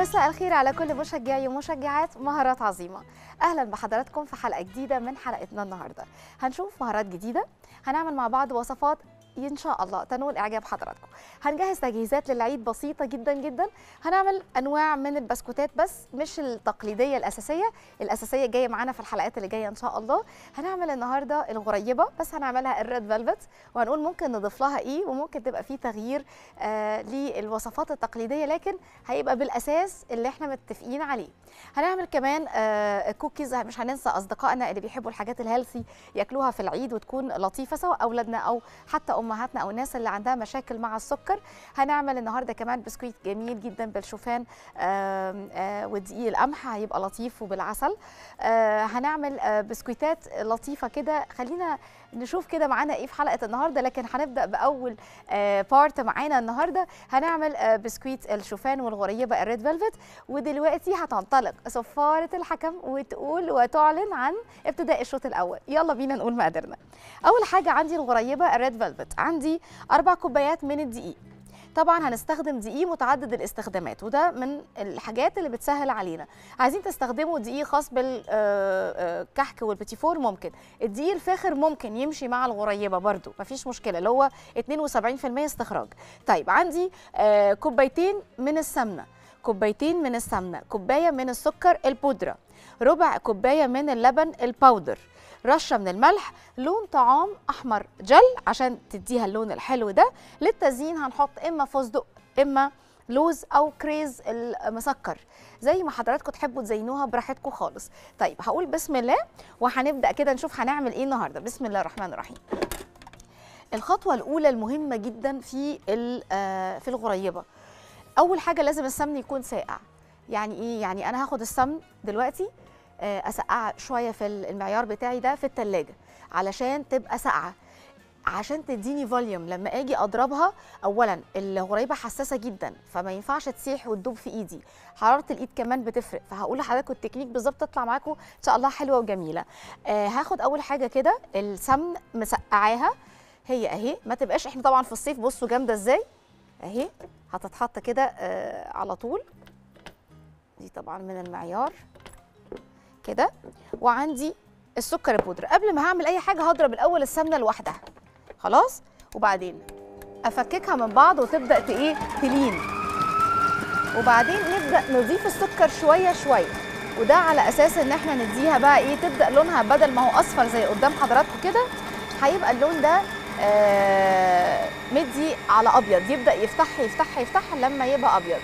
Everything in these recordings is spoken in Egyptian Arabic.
مساء الخير على كل مشجعي ومشجعات مهارات عظيمة أهلا بحضراتكم في حلقة جديدة من حلقتنا النهاردة هنشوف مهارات جديدة هنعمل مع بعض وصفات ان شاء الله تنول اعجاب حضراتكم هنجهز تجهيزات للعيد بسيطه جدا جدا هنعمل انواع من البسكوتات بس مش التقليديه الاساسيه الاساسيه جايه معانا في الحلقات اللي جايه ان شاء الله هنعمل النهارده الغريبه بس هنعملها الريد فيلفت وهنقول ممكن نضيف لها ايه وممكن تبقى في تغيير آه للوصفات التقليديه لكن هيبقى بالاساس اللي احنا متفقين عليه هنعمل كمان آه كوكيز مش هننسى اصدقائنا اللي بيحبوا الحاجات الهيلثي ياكلوها في العيد وتكون لطيفه سواء اولادنا او حتى امهاتنا او الناس اللي عندها مشاكل مع السكر هنعمل النهارده كمان بسكويت جميل جدا بالشوفان ودقيق القمح هيبقى لطيف وبالعسل آه هنعمل آه بسكويتات لطيفه كده خلينا نشوف كده معانا ايه في حلقه النهارده لكن هنبدا باول آه بارت معانا النهارده هنعمل آه بسكويت الشوفان والغريبه الريد فيلفت ودلوقتي هتنطلق صفاره الحكم وتقول وتعلن عن ابتداء الشوط الاول يلا بينا نقول مقاديرنا اول حاجه عندي الغريبه الريد فيلفت عندي اربع كوبايات من الدقيق طبعا هنستخدم دقيق متعدد الاستخدامات وده من الحاجات اللي بتسهل علينا عايزين تستخدموا دقيق خاص بالكحك والبتيفور ممكن الدقيق الفاخر ممكن يمشي مع الغريبه برده مفيش مشكله اللي هو 72% استخراج طيب عندي كوبايتين من السمنه كوبايتين من السمنه كوبايه من السكر البودره ربع كوبايه من اللبن الباودر رشه من الملح لون طعام احمر جل عشان تديها اللون الحلو ده للتزيين هنحط اما فستق اما لوز او كريز المسكر زي ما حضراتكم تحبوا تزينوها براحتكم خالص طيب هقول بسم الله وهنبدا كده نشوف هنعمل ايه النهارده بسم الله الرحمن الرحيم الخطوه الاولى المهمه جدا في في الغريبه اول حاجه لازم السمن يكون ساقع يعني ايه يعني انا هاخد السمن دلوقتي اسقعها شويه في المعيار بتاعي ده في التلاجة علشان تبقى ساقعه عشان تديني فوليوم لما اجي اضربها اولا الغريبه حساسه جدا فما ينفعش تسيح وتدوب في ايدي حراره الايد كمان بتفرق فهقول لحضراتكم التكنيك بالظبط تطلع معاكم ان شاء الله حلوه وجميله آه هاخد اول حاجه كده السمن مسقعاها هي اهي ما تبقاش احنا طبعا في الصيف بصوا جامده ازاي اهي هتتحط كده آه على طول دي طبعا من المعيار كده وعندي السكر البودرة قبل ما هعمل اي حاجه هضرب الاول السمنه لوحدها خلاص وبعدين افككها من بعض وتبدا ايه تلين وبعدين نبدا نضيف السكر شويه شويه وده على اساس ان احنا نديها بقى ايه تبدا لونها بدل ما هو اصفر زي قدام حضراتكم كده هيبقى اللون ده آه مدي على ابيض يبدا يفتح يفتح يفتح لما يبقى ابيض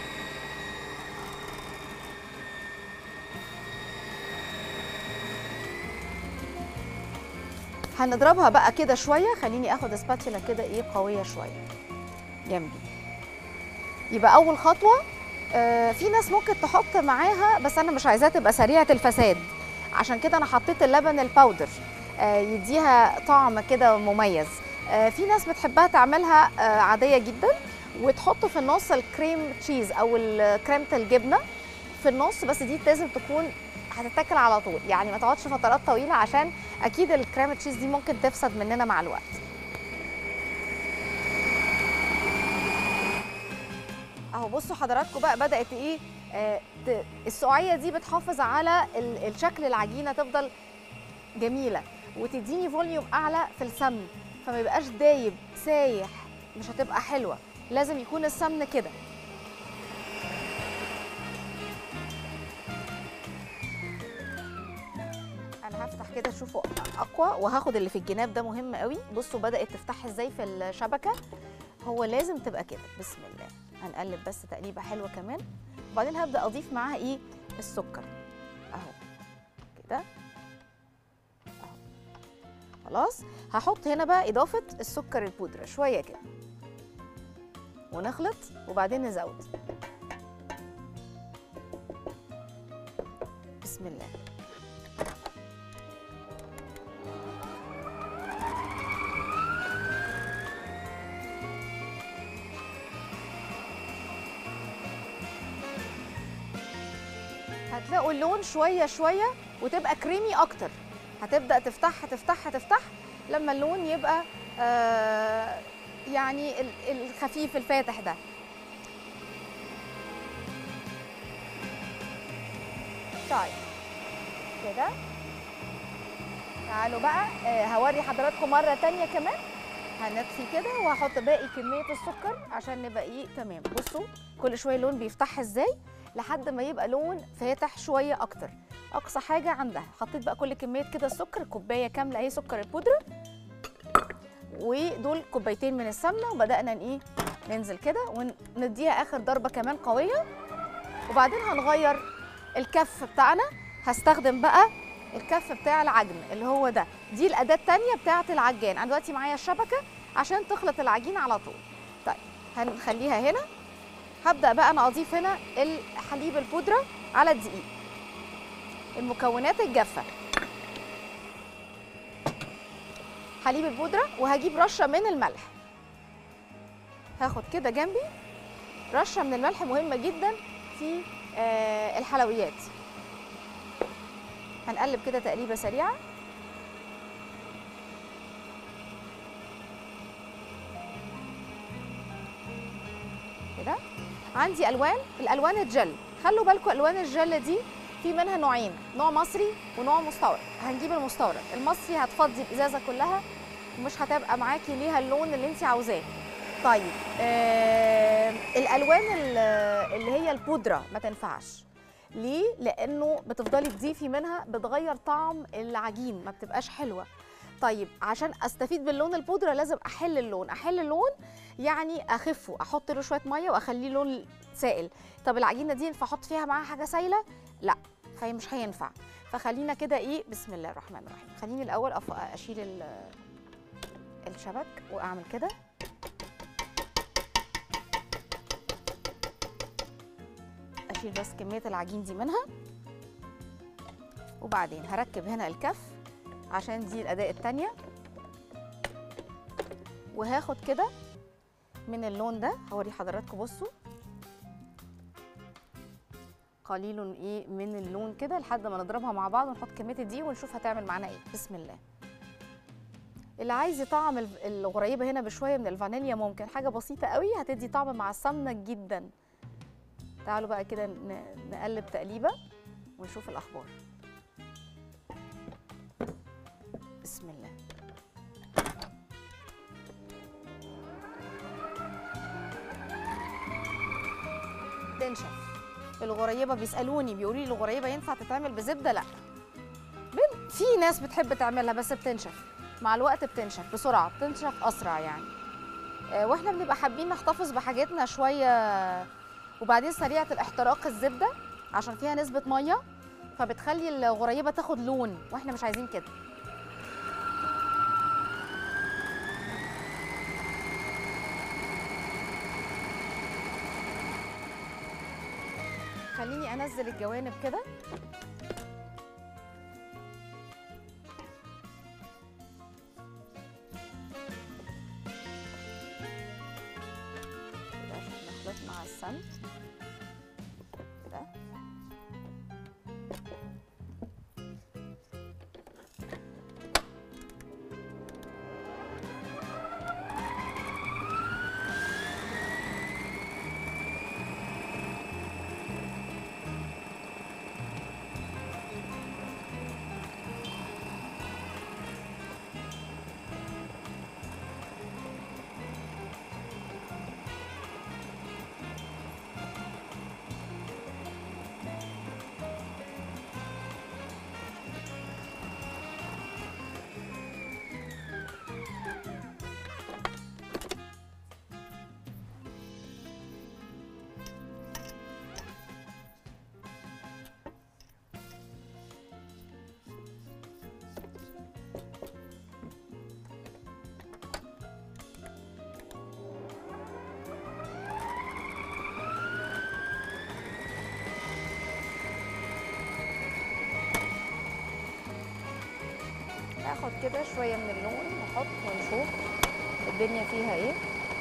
هنضربها بقى كده شويه خليني اخد سباتشولا كده ايه قويه شويه جنبي يبقى اول خطوه آه في ناس ممكن تحط معاها بس انا مش عايزاها تبقى سريعه الفساد عشان كده انا حطيت اللبن الباودر آه يديها طعم كده مميز آه في ناس بتحبها تعملها آه عاديه جدا وتحط في النص الكريم تشيز او كريمه الجبنه في النص بس دي لازم تكون هتتاكل على طول يعني ما تقعدش فترات طويله عشان اكيد الكريم تشيز دي ممكن تفسد مننا مع الوقت اهو بصوا حضراتكم بقى بدات ايه آه السقعيه دي بتحافظ على الشكل العجينه تفضل جميله وتديني فوليوم اعلى في السمن فما يبقاش دايب سايح مش هتبقى حلوه لازم يكون السمن كده هفتح كده شوفوا اقوى وهاخد اللي في الجناب ده مهم قوي بصوا بدات تفتح ازاي في الشبكه هو لازم تبقى كده بسم الله هنقلب بس تقليبه حلوه كمان وبعدين هبدا اضيف معاها ايه السكر اهو كده اهو خلاص هحط هنا بقى اضافه السكر البودره شويه كده ونخلط وبعدين نزود بسم الله هتلاقوا اللون شويه شويه وتبقى كريمي اكتر هتبدا تفتح تفتح تفتح لما اللون يبقى آه يعني ال- الخفيف الفاتح ده طيب كده تعالوا بقى آه، هوري حضراتكم مره تانية كمان هنطفي كده وهحط باقي كميه السكر عشان نبقى ايه تمام بصوا كل شويه اللون بيفتح ازاي لحد ما يبقى لون فاتح شويه اكتر اقصى حاجه عندها حطيت بقى كل كميه كده السكر كوبايه كامله اهي سكر البودره ودول كوبايتين من السمنه وبدانا ن- ايه ننزل كده ونديها اخر ضربه كمان قويه وبعدين هنغير الكف بتاعنا هستخدم بقى الكف بتاع العجن اللي هو ده دي الاداه الثانيه بتاعه العجان انا دلوقتي معايا الشبكه عشان تخلط العجين على طول طيب هنخليها هنا هبدا بقى انا اضيف هنا الحليب البودره على الدقيق المكونات الجافه حليب البودره وهجيب رشه من الملح هاخد كده جنبي رشه من الملح مهمه جدا في آه، الحلويات هنقلب كده تقليبه سريعه كده عندي الوان الالوان الجل خلوا بالكم الوان الجل دي في منها نوعين نوع مصري ونوع مستورد هنجيب المستورد المصري هتفضي الازازه كلها ومش هتبقى معاكي ليها اللون اللي انت عاوزاه طيب آه الالوان ال- اللي هي البودره ما تنفعش ليه لانه بتفضلي تضيفي منها بتغير طعم العجين ما بتبقاش حلوه طيب عشان استفيد باللون البودره لازم احل اللون احل اللون يعني اخفه احط له شويه ميه واخليه لون سائل طب العجينه دي ينفع احط فيها معاها حاجه سايله لا فهي مش هينفع فخلينا كده ايه بسم الله الرحمن الرحيم خليني الاول أف- اشيل ال- الشبك واعمل كده اشيل بس كميه العجين دي منها وبعدين هركب هنا الكف عشان دي الاداء التانية وهاخد كده من اللون ده هوري حضراتكم بصوا قليل ايه من اللون كده لحد ما نضربها مع بعض ونحط كميه دي ونشوف هتعمل معانا ايه بسم الله اللي عايز يطعم الف- الغريبه هنا بشويه من الفانيليا ممكن حاجه بسيطه قوي هتدي طعم مع السمنه جدا تعالوا بقى كده ن- نقلب تقليبه ونشوف الاخبار بسم الله تنشف الغريبه بيسالوني بيقولوا لي الغريبه ينفع تتعمل بزبده لا بن- في ناس بتحب تعملها بس بتنشف مع الوقت بتنشف بسرعه بتنشف اسرع يعني آه، واحنا بنبقى حابين نحتفظ بحاجاتنا شويه وبعدين سريعه الاحتراق الزبده عشان فيها نسبه ميه فبتخلي الغريبه تاخد لون واحنا مش عايزين كده خليني انزل الجوانب كده كده عشان نخلط مع السمن كده ناخد كده شويه من اللون نحط ونشوف الدنيا فيها ايه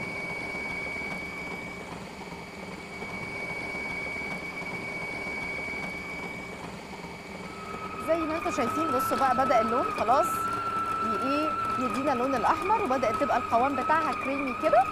زي ما انتم شايفين بصوا بقى بدا اللون خلاص ي- ايه يدينا اللون الاحمر وبدات تبقى القوام بتاعها كريمي كده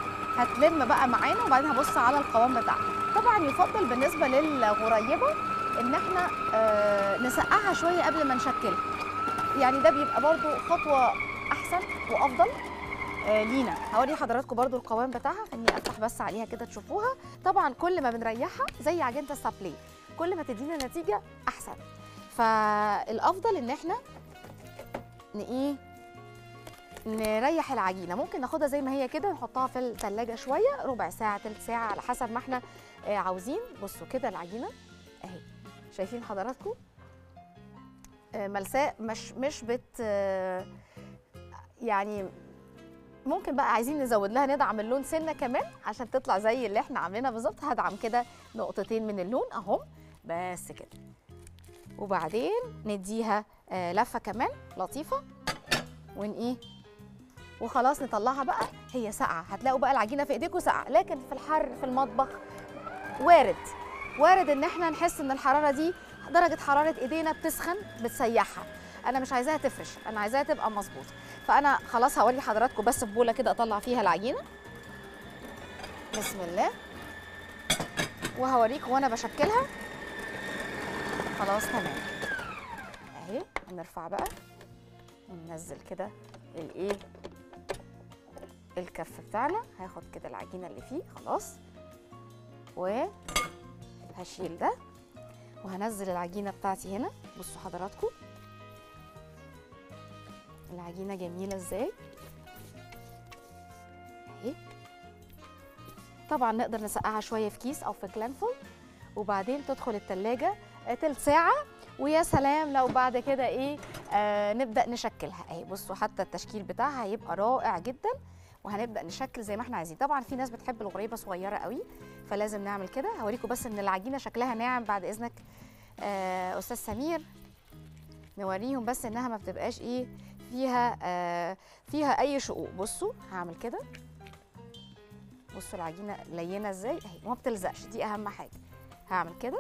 هتلم بقى معانا وبعدين هبص على القوام بتاعها طبعا يفضل بالنسبه للغريبه ان احنا آه، نسقعها شويه قبل ما نشكلها يعني ده بيبقى برضو خطوه احسن وافضل آه، لينا هوري حضراتكم برضو القوام بتاعها خليني افتح بس عليها كده تشوفوها طبعا كل ما بنريحها زي عجينه السابلي كل ما تدينا نتيجه احسن فالافضل ان احنا ن ايه نريح العجينه ممكن ناخدها زي ما هي كده نحطها في الثلاجه شويه ربع ساعه ثلث ساعه على حسب ما احنا آه، عاوزين بصوا كده العجينه اهي شايفين حضراتكم آه، ملساء مش مش بت آه، يعني ممكن بقى عايزين نزود لها ندعم اللون سنه كمان عشان تطلع زي اللي احنا عاملينها بالظبط هدعم كده نقطتين من اللون اهم بس كده وبعدين نديها آه، لفه كمان لطيفه ون ايه وخلاص نطلعها بقى هي ساقعه هتلاقوا بقى العجينه في ايديكم ساقعه لكن في الحر في المطبخ وارد وارد ان احنا نحس ان الحراره دي درجه حراره ايدينا بتسخن بتسيحها انا مش عايزاها تفرش انا عايزاها تبقى مظبوطه فانا خلاص هوري حضراتكم بس في بوله كده اطلع فيها العجينه بسم الله وهوريكم وانا بشكلها خلاص تمام اهي نرفع بقى وننزل كده الايه الكف بتاعنا هاخد كده العجينه اللي فيه خلاص وهشيل ده وهنزل العجينه بتاعتي هنا بصوا حضراتكم العجينه جميله ازاي اهي طبعا نقدر نسقعها شويه في كيس او في كلانفول وبعدين تدخل التلاجة آه، تلت ساعة ويا سلام لو بعد كده ايه آه نبدأ نشكلها اهي بصوا حتى التشكيل بتاعها هيبقى رائع جدا وهنبدأ نشكل زي ما احنا عايزين طبعا في ناس بتحب الغريبة صغيرة قوي فلازم نعمل كده هوريكم بس ان العجينة شكلها ناعم بعد اذنك آه استاذ سمير نوريهم بس انها ما بتبقاش ايه فيها آه فيها اي شقوق بصوا هعمل كده بصوا العجينه لينه ازاي اهي وما بتلزقش دي اهم حاجه هعمل كده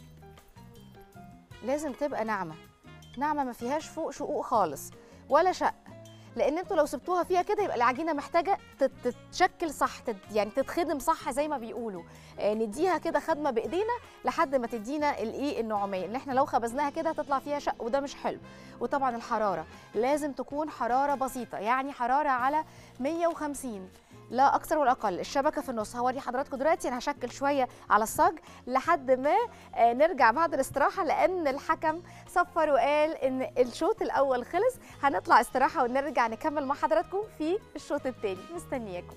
لازم تبقى ناعمه ناعمه ما فيهاش فوق شقوق خالص ولا شق لان انتوا لو سبتوها فيها كده يبقى العجينه محتاجه تت- تتشكل صح تت يعني تتخدم صح زي ما بيقولوا آه نديها كده خدمه بايدينا لحد ما تدينا الايه النعوميه ان احنا لو خبزناها كده هتطلع فيها شق وده مش حلو وطبعا الحراره لازم تكون حراره بسيطه يعني حراره على 150 لا اكثر ولا اقل الشبكه في النص هوري حضراتكم دلوقتي انا هشكل شويه على الصاج لحد ما آه، نرجع بعد الاستراحه لان الحكم صفر وقال ان الشوط الاول خلص هنطلع استراحه ونرجع نكمل مع حضراتكم في الشوط الثاني مستنياكم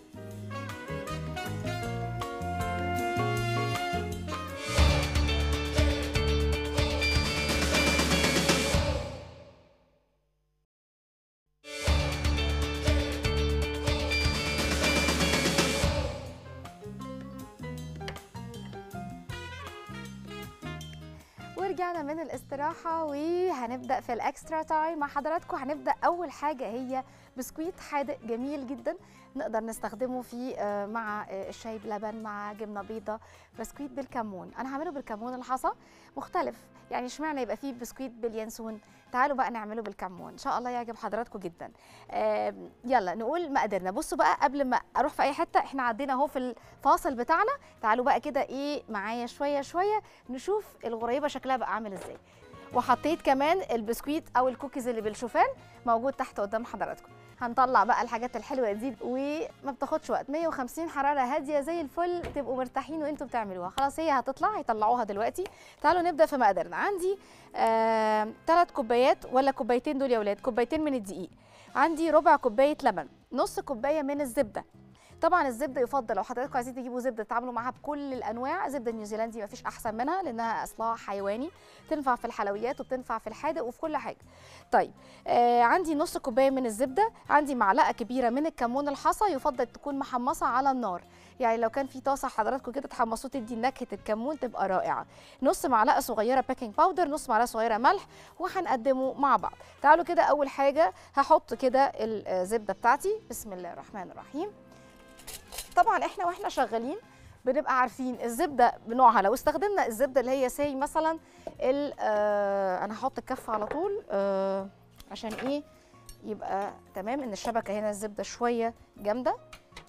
ورجعنا من الاستراحة وهنبدأ في الأكسترا تايم مع حضراتكم هنبدأ أول حاجة هي بسكويت حادق جميل جدا نقدر نستخدمه في آه، مع آه، الشاي بلبن مع جبنة بيضة بسكويت بالكمون أنا هعمله بالكمون الحصى مختلف يعني اشمعنى يبقى فيه بسكويت باليانسون تعالوا بقى نعمله بالكمون ان شاء الله يعجب حضراتكم جدا آم، يلا نقول مقاديرنا بصوا بقى قبل ما اروح في اي حته احنا عدينا اهو في الفاصل بتاعنا تعالوا بقى كده ايه معايا شويه شويه نشوف الغريبه شكلها بقى عامل ازاي وحطيت كمان البسكويت او الكوكيز اللي بالشوفان موجود تحت قدام حضراتكم هنطلع بقى الحاجات الحلوه دي وما بتاخدش وقت 150 حراره هاديه زي الفل تبقوا مرتاحين وانتوا بتعملوها خلاص هي هتطلع هيطلعوها دلوقتي تعالوا نبدا في مقاديرنا عندي ثلاث كوبايات ولا كوبايتين دول يا ولاد كوبايتين من الدقيق عندي ربع كوبايه لبن نص كوبايه من الزبده طبعا الزبده يفضل لو حضراتكم عايزين تجيبوا زبده تتعاملوا معاها بكل الانواع زبده نيوزيلندي مفيش احسن منها لانها اصلها حيواني تنفع في الحلويات وبتنفع في الحادق وفي كل حاجه طيب آه عندي نص كوبايه من الزبده عندي معلقه كبيره من الكمون الحصى يفضل تكون محمصه على النار يعني لو كان في طاسه حضراتكم كده تحمصوه تدي نكهه الكمون تبقى رائعه نص معلقه صغيره بيكنج باودر نص معلقه صغيره ملح وهنقدمه مع بعض تعالوا كده اول حاجه هحط كده الزبده بتاعتي بسم الله الرحمن الرحيم طبعا احنا واحنا شغالين بنبقى عارفين الزبده بنوعها لو استخدمنا الزبده اللي هي سي مثلا ال- آه انا هحط الكف على طول آه عشان ايه يبقى تمام ان الشبكه هنا الزبده شويه جامده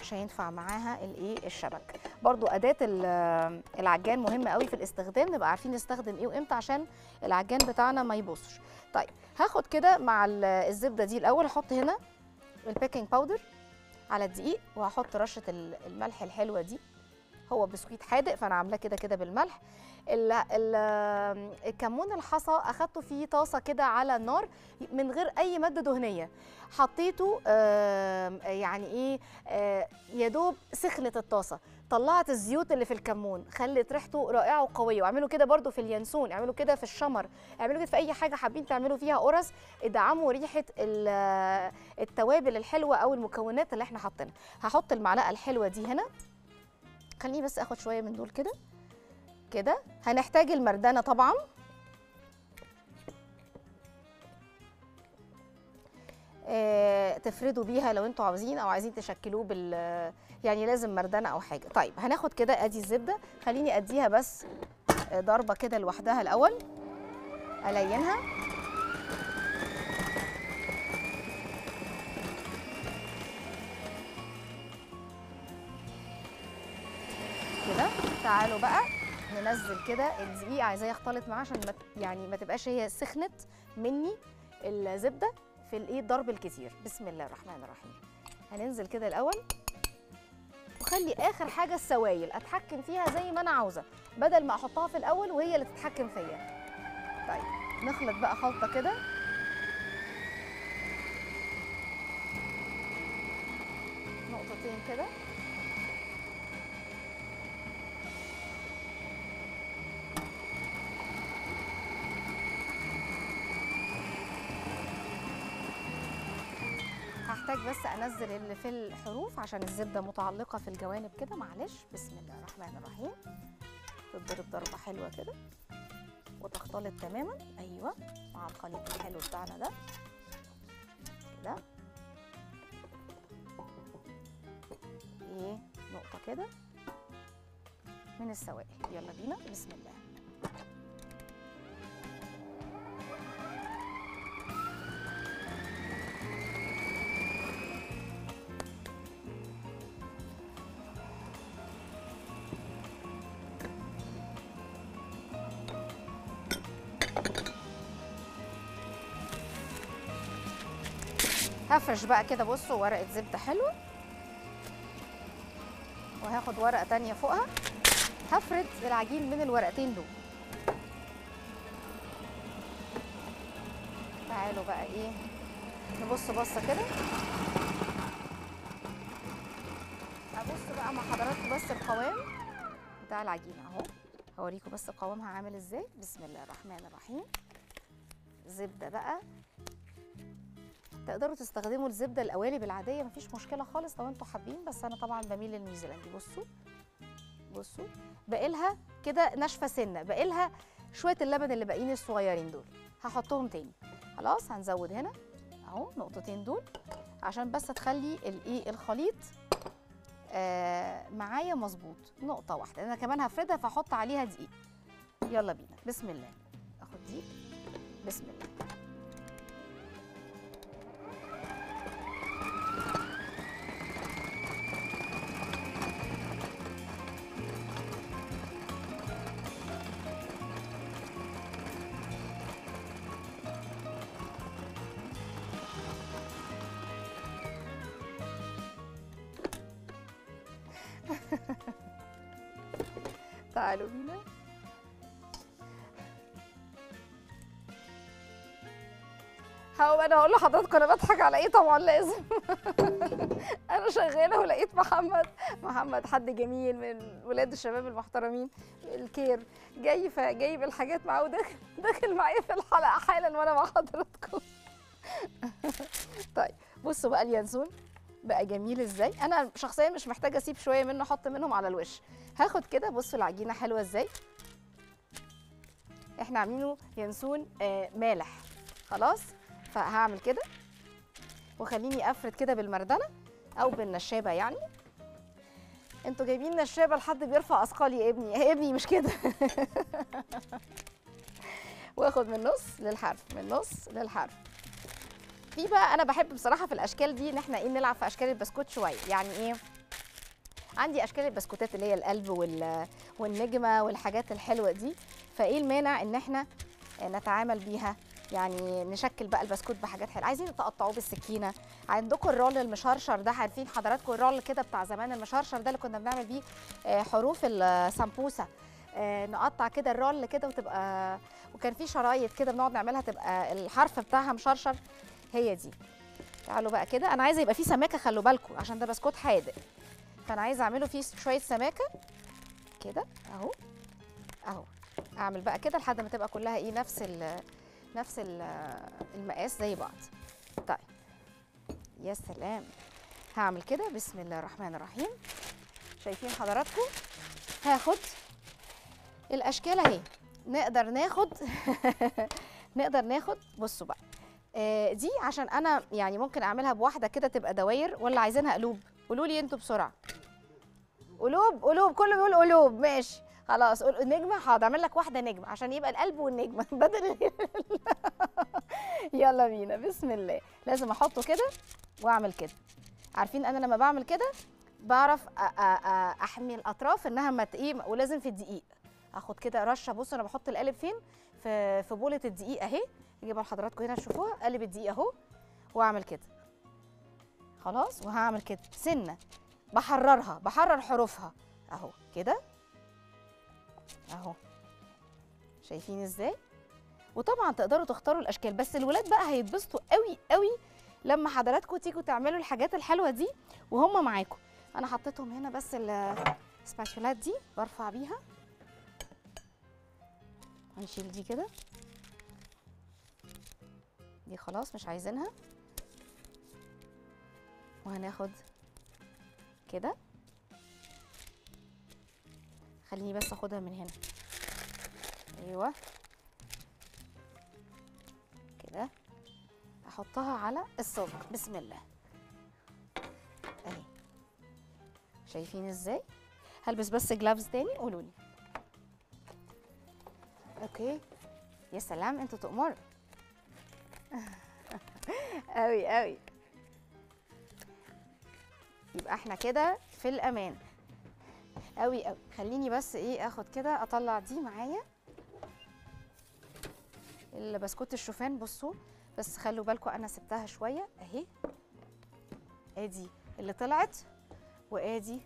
مش هينفع معاها الايه الشبك برضو اداه ال- العجان مهمه قوي في الاستخدام نبقى عارفين نستخدم ايه وامتى عشان العجان بتاعنا ما يبصش طيب هاخد كده مع ال- الزبده دي الاول احط هنا البيكنج باودر على الدقيق وهحط رشه ال- الملح الحلوه دي هو بسكويت حادق فانا عاملاه كده كده بالملح ال ال الكمون الحصى اخدته في طاسه كده على النار من غير اي ماده دهنيه حطيته آم، يعني ايه آه، يا دوب سخنت الطاسه طلعت الزيوت اللي في الكمون خلت ريحته رائعه وقويه واعملوا كده برده في اليانسون اعملوا كده في الشمر اعملوا كده في اي حاجه حابين تعملوا فيها قرص ادعموا ريحه ال- التوابل الحلوه او المكونات اللي احنا حاطينها هحط المعلقه الحلوه دي هنا خليني بس اخد شويه من دول كده كده هنحتاج المردانه طبعا آه، تفردوا بيها لو انتوا عاوزين او عايزين تشكلوه بال يعني لازم مردانه او حاجه طيب هناخد كده ادي الزبده خليني اديها بس آه، ضربه كده لوحدها الاول الينها كده تعالوا بقى ننزل كده الدقيق عايزاه يختلط معاه عشان ما ت- يعني ما تبقاش هي سخنت مني الزبده في الايه الضرب الكتير بسم الله الرحمن الرحيم هننزل كده الاول وخلي اخر حاجه السوائل اتحكم فيها زي ما انا عاوزه بدل ما احطها في الاول وهي اللي تتحكم فيا طيب نخلط بقى خلطه كده نقطتين كده هحتاج بس انزل اللي في الحروف عشان الزبده متعلقه في الجوانب كده معلش بسم الله الرحمن الرحيم تضرب ضربه حلوه كده وتختلط تماما ايوه مع الخليط الحلو بتاعنا ده كده ايه نقطه كده من السوائل يلا بينا بسم الله هفرش بقى كده بصوا ورقه زبده حلوه وهاخد ورقه تانية فوقها هفرد العجين من الورقتين دول تعالوا بقى ايه نبص بصه كده ابص بقى مع حضراتكم بس القوام بتاع العجينه اهو هوريكم بس قوامها عامل ازاي بسم الله الرحمن الرحيم زبده بقى تقدروا تستخدموا الزبده القوالب العاديه مفيش مشكله خالص لو انتوا حابين بس انا طبعا بميل للنيوزيلندي بصوا بصوا باقيلها كده ناشفه سنه باقيلها شويه اللبن اللي باقيين الصغيرين دول هحطهم تاني خلاص هنزود هنا اهو نقطتين دول عشان بس تخلي الايه الخليط آه معايا مظبوط نقطه واحده انا كمان هفردها فاحط عليها دقيق يلا بينا بسم الله اخد دي بسم الله تعالوا بينا هو انا هقول لحضراتكم انا بضحك على ايه طبعا لازم انا شغاله ولقيت محمد محمد حد جميل من ولاد الشباب المحترمين الكير جاي جايب الحاجات معاه وداخل داخل معايا في الحلقه حالا وانا مع حضراتكم طيب بصوا بقى اليانسون بقى جميل ازاي انا شخصيا مش محتاجه اسيب شويه منه احط منهم على الوش هاخد كده بصوا العجينه حلوه ازاي احنا عاملينه ينسون آه مالح خلاص فهعمل كده وخليني افرد كده بالمردنه او بالنشابه يعني انتوا جايبين نشابه لحد بيرفع اثقال يا ابني يا ابني مش كده واخد من النص للحرف من النص للحرف في بقى انا بحب بصراحه في الاشكال دي ان احنا ايه نلعب في اشكال البسكوت شويه يعني ايه عندي اشكال البسكوتات اللي هي القلب وال... والنجمه والحاجات الحلوه دي فايه المانع ان احنا نتعامل بيها يعني نشكل بقى البسكوت بحاجات حلوه عايزين تقطعوه بالسكينه عندكم الرول المشرشر ده عارفين حضراتكم الرول كده بتاع زمان المشرشر ده اللي كنا بنعمل بيه آه، حروف السمبوسه آه، نقطع كده الرول كده وتبقى وكان في شرايط كده بنقعد نعملها تبقى الحرف بتاعها مشرشر هي دي تعالوا بقى كده انا عايزه يبقى فيه سماكه خلوا بالكم عشان ده بسكوت حادق فانا عايزه اعمله فيه شويه سماكه كده اهو اهو اعمل بقى كده لحد ما تبقى كلها ايه نفس ال نفس ال المقاس زي بعض طيب يا سلام هعمل كده بسم الله الرحمن الرحيم شايفين حضراتكم هاخد الاشكال اهي نقدر ناخد نقدر ناخد بصوا بقى آه، دي عشان انا يعني ممكن اعملها بواحده كده تبقى دواير ولا عايزينها قلوب قولوا لي انتوا بسرعه قلوب قلوب كله بيقول قلوب ماشي خلاص قول نجمه حاضر اعمل لك واحده نجمه عشان يبقى القلب والنجمه بدل يلا بينا بسم الله لازم احطه كده واعمل كده عارفين انا لما بعمل كده بعرف أ- أ- أ- احمي الاطراف انها ما ت- ايه ولازم في الدقيق اخد كده رشه بص انا بحط القالب فين في في بوله الدقيق اهي اجيبها لحضراتكم هنا تشوفوها قالب الدقيق اهو واعمل كده خلاص وهعمل كده سنه بحررها بحرر حروفها اهو كده اهو شايفين ازاي وطبعا تقدروا تختاروا الاشكال بس الولاد بقى هيتبسطوا قوي قوي لما حضراتكم تيجوا تعملوا الحاجات الحلوه دي وهم معاكم انا حطيتهم هنا بس السباتشولات دي برفع بيها هنشيل دي كده دي خلاص مش عايزينها وهناخد كده خليني بس اخدها من هنا ايوه كده احطها على الصاج بسم الله اهي شايفين ازاي هلبس بس جلافز تاني قولوا لي اوكي يا سلام انتوا تؤمروا قوي قوي يبقى احنا كده في الامان قوي قوي خليني بس ايه اخد كده اطلع دي معايا البسكوت الشوفان بصوا بس خلوا بالكم انا سبتها شويه اهي ادي اللي طلعت وادي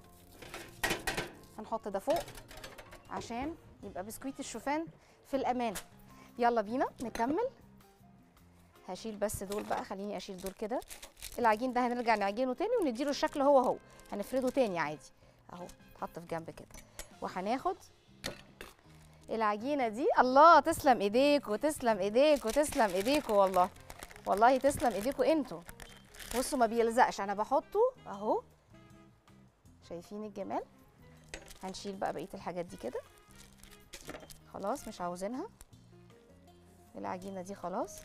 هنحط ده فوق عشان يبقى بسكويت الشوفان في الامان يلا بينا نكمل هشيل بس دول بقى خليني اشيل دول كده العجين ده هنرجع نعجنه تاني ونديله الشكل هو هو هنفرده تاني عادي اهو اتحط في جنب كده وهناخد العجينه دي الله تسلم ايديك وتسلم ايديك وتسلم ايديك والله والله تسلم ايديكوا انتوا بصوا ما بيلزقش انا بحطه اهو شايفين الجمال هنشيل بقى بقيه الحاجات دي كده خلاص مش عاوزينها العجينه دي خلاص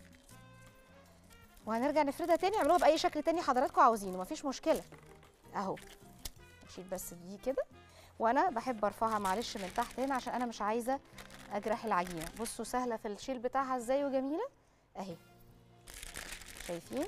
وهنرجع نفردها تاني اعملوها باي شكل تاني حضراتكم عاوزينه مفيش مشكله اهو نشيل بس دي كده وانا بحب ارفعها معلش من تحت هنا عشان انا مش عايزه اجرح العجينه بصوا سهله في الشيل بتاعها ازاي وجميله اهي شايفين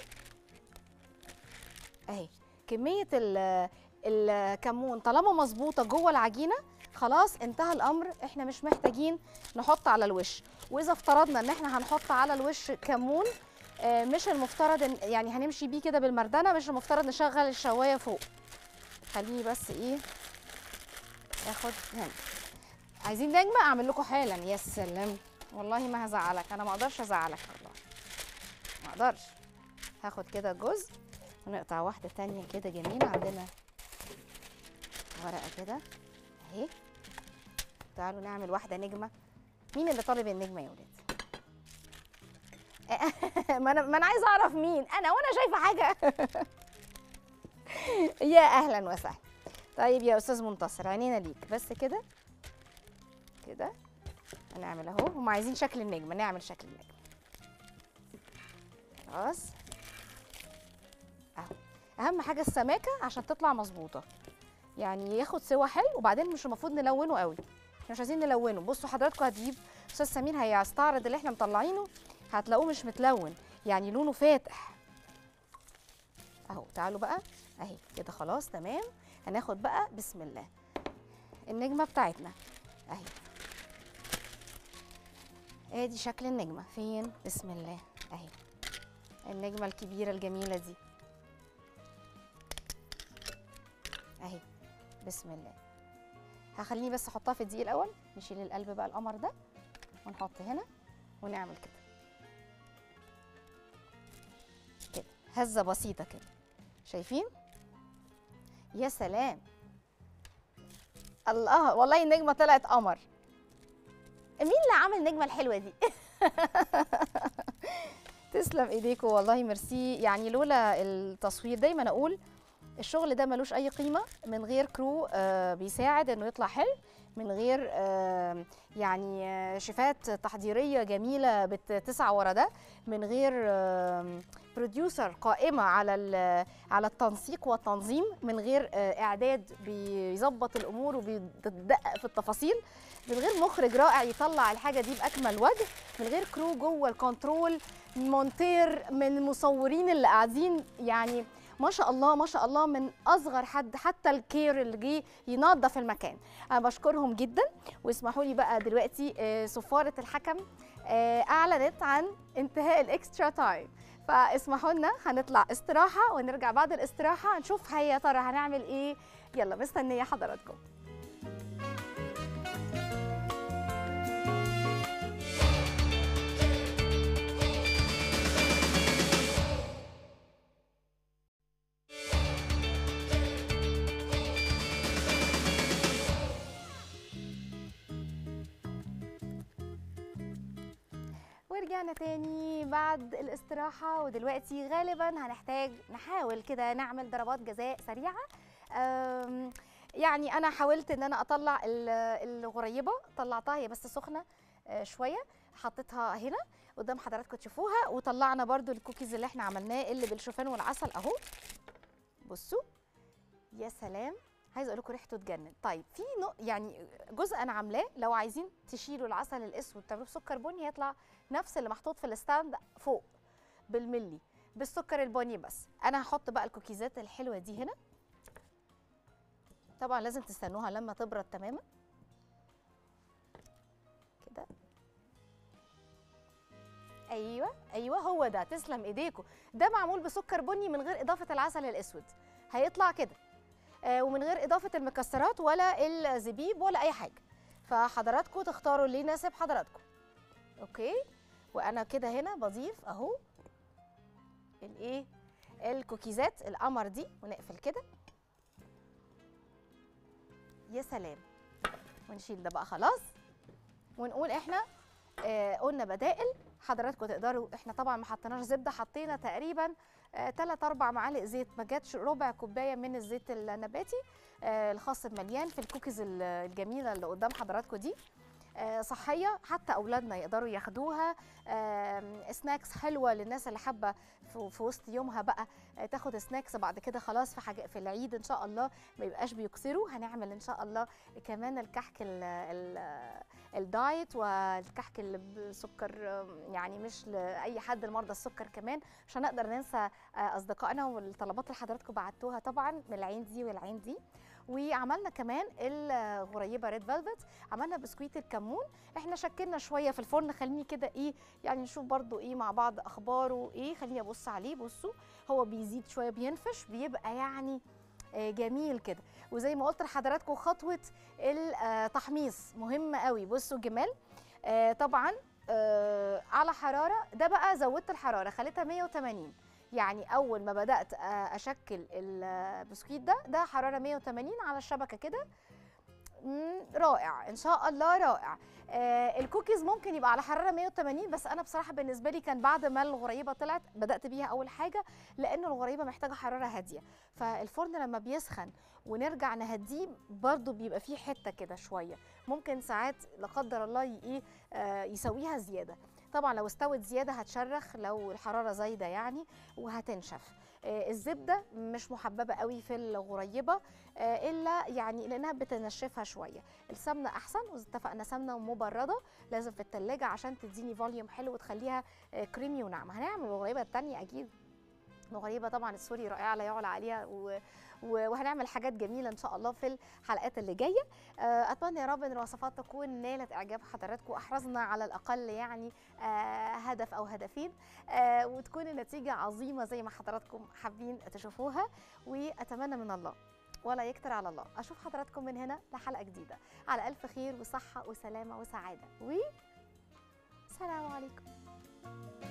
اهي كميه ال- الكمون طالما مظبوطه جوه العجينه خلاص انتهى الامر احنا مش محتاجين نحط على الوش واذا افترضنا ان احنا هنحط على الوش كمون آه، مش المفترض ان يعني هنمشي بيه كده بالمردنه مش المفترض نشغل الشوايه فوق خليني بس ايه اخد هنا عايزين نجمه اعمل لكم حالا يا سلام والله ما هزعلك انا ما اقدرش ازعلك والله ما اقدرش هاخد كده جزء ونقطع واحده تانية كده جميله عندنا ورقه كده اهي تعالوا نعمل واحده نجمه مين اللي طالب النجمه يا ولاد ما انا ما انا عايزه اعرف مين انا وانا شايفه حاجه يا اهلا وسهلا طيب يا استاذ منتصر عينينا ليك بس كده كده هنعمل اهو هم عايزين شكل النجمه نعمل شكل النجمه خلاص اهو اهم حاجه السماكه عشان تطلع مظبوطه يعني ياخد سوا حلو وبعدين مش المفروض نلونه قوي احنا مش عايزين نلونه بصوا حضراتكم هتجيب استاذ سمير هيستعرض اللي احنا مطلعينه هتلاقوه مش متلون يعني لونه فاتح اهو تعالوا بقى اهي كده خلاص تمام هناخد بقى بسم الله النجمه بتاعتنا اهي ادي شكل النجمه فين بسم الله اهي النجمه الكبيره الجميله دي اهي بسم الله هخليني بس احطها في الدقيق الاول نشيل القلب بقى القمر ده ونحط هنا ونعمل كده كده هزه بسيطه كده شايفين يا سلام الله والله النجمه طلعت قمر مين اللي عامل النجمه الحلوه دي تسلم ايديكم والله ميرسي يعني لولا التصوير دايما اقول الشغل ده ملوش اي قيمه من غير كرو آه بيساعد انه يطلع حلو من غير آه يعني آه شيفات تحضيريه جميله بتسعى ورا ده من غير بروديوسر قائمه على على التنسيق والتنظيم من غير اعداد بيظبط الامور وبيدقق في التفاصيل من غير مخرج رائع يطلع الحاجه دي باكمل وجه من غير كرو جوه الكنترول مونتير من المصورين اللي قاعدين يعني ما شاء الله ما شاء الله من اصغر حد حتى الكير اللي جه ينظف المكان انا بشكرهم جدا واسمحوا لي بقى دلوقتي سفاره الحكم اعلنت عن انتهاء الاكسترا تايم فاسمحوا لنا هنطلع استراحه ونرجع بعد الاستراحه نشوف هيا ترى هنعمل ايه يلا مستنيه حضراتكم ورجعنا تاني بعد الاستراحة ودلوقتي غالبا هنحتاج نحاول كده نعمل ضربات جزاء سريعة يعني أنا حاولت إن أنا أطلع الغريبة طلعتها هي بس سخنة شوية حطيتها هنا قدام حضراتكم تشوفوها وطلعنا برضو الكوكيز اللي احنا عملناه اللي بالشوفان والعسل اهو بصوا يا سلام عايزه اقول لكم ريحته تجنن طيب في نوع يعني جزء انا عاملاه لو عايزين تشيلوا العسل الاسود تعملوه بسكر بني هيطلع نفس اللي محطوط في الستاند فوق بالملي بالسكر البني بس انا هحط بقى الكوكيزات الحلوه دي هنا طبعا لازم تستنوها لما تبرد تماما كده ايوه ايوه هو ده تسلم ايديكم ده معمول بسكر بني من غير اضافه العسل الاسود هيطلع كده آه ومن غير اضافه المكسرات ولا الزبيب ولا اي حاجه فحضراتكم تختاروا اللي يناسب حضراتكم اوكي وانا كده هنا بضيف اهو الايه الكوكيزات القمر دي ونقفل كده يا سلام ونشيل ده بقى خلاص ونقول احنا آه قلنا بدائل حضراتكم تقدروا احنا طبعا ما حطيناش زبده حطينا تقريبا 3 آه 4 معالق زيت ما جاتش ربع كوبايه من الزيت النباتي آه الخاص بمليان في الكوكيز الجميله اللي قدام حضراتكم دي آه صحيه حتى اولادنا يقدروا ياخدوها سناكس حلوه للناس اللي حابه في وسط يومها بقى تاخد سناكس بعد كده خلاص في حاجه في العيد ان شاء الله ما يبقاش بيكسروا هنعمل ان شاء الله كمان الكحك ال ال الدايت والكحك اللي بسكر يعني مش لاي حد المرضى السكر كمان مش هنقدر ننسى اصدقائنا والطلبات اللي حضراتكم بعتوها طبعا من العين دي والعين دي وعملنا كمان الغريبه ريد فيلفت عملنا بسكويت الكمون احنا شكلنا شويه في الفرن خليني كده ايه يعني نشوف برضو ايه مع بعض اخباره ايه خليني ابص عليه بصوا هو بيزيد شويه بينفش بيبقى يعني جميل كده وزي ما قلت لحضراتكم خطوه التحميص مهمه قوي بصوا جمال طبعا على حراره ده بقى زودت الحراره خليتها 180 يعني اول ما بدات اشكل البسكويت ده ده حراره 180 على الشبكه كده رائع ان شاء الله رائع آه الكوكيز ممكن يبقى على حراره 180 بس انا بصراحه بالنسبه لي كان بعد ما الغريبه طلعت بدات بيها اول حاجه لان الغريبه محتاجه حراره هاديه فالفرن لما بيسخن ونرجع نهديه برضو بيبقى فيه حته كده شويه ممكن ساعات لا قدر الله ايه آه يسويها زياده طبعا لو استوت زياده هتشرخ لو الحراره زايده يعني وهتنشف آه الزبده مش محببه قوي في الغريبه آه الا يعني لانها بتنشفها شويه السمنه احسن واتفقنا سمنه مبرده لازم في التلاجة عشان تديني فوليوم حلو وتخليها آه كريمي وناعمه هنعمل الغريبه الثانيه اكيد نغيبه طبعا السوري رائعه لا يعلى عليها و... و- وهنعمل حاجات جميله ان شاء الله في الحلقات اللي جايه آه، اتمنى يا رب ان الوصفات تكون نالت اعجاب حضراتكم واحرزنا على الاقل يعني آه، هدف او هدفين آه، وتكون النتيجه عظيمه زي ما حضراتكم حابين تشوفوها واتمنى من الله ولا يكتر على الله اشوف حضراتكم من هنا لحلقه جديده على الف خير وصحه وسلامه وسعاده و سلام عليكم